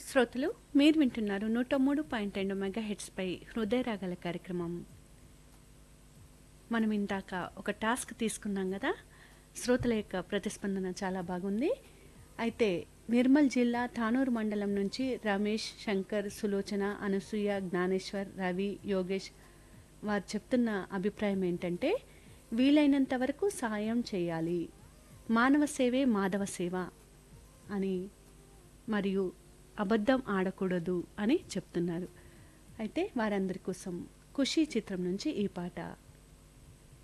శ్రోతలు మీరు వింటున్నారు నూట మూడు పాయింట్ రెండు మెగా హెడ్స్పై హృదయ రాగల కార్యక్రమం మనం ఇందాక ఒక టాస్క్ తీసుకున్నాం కదా శ్రోతల యొక్క ప్రతిస్పందన చాలా బాగుంది అయితే నిర్మల్ జిల్లా తానూరు మండలం నుంచి రమేష్ శంకర్ సులోచన అనసూయ జ్ఞానేశ్వర్ రవి యోగేష్ వారు చెప్తున్న అభిప్రాయం ఏంటంటే వీలైనంత వరకు సాయం చేయాలి మానవ సేవే మాధవ సేవ అని మరియు అబద్ధం ఆడకూడదు అని చెప్తున్నారు అయితే వారందరి కోసం ఖుషీ చిత్రం నుంచి ఈ పాట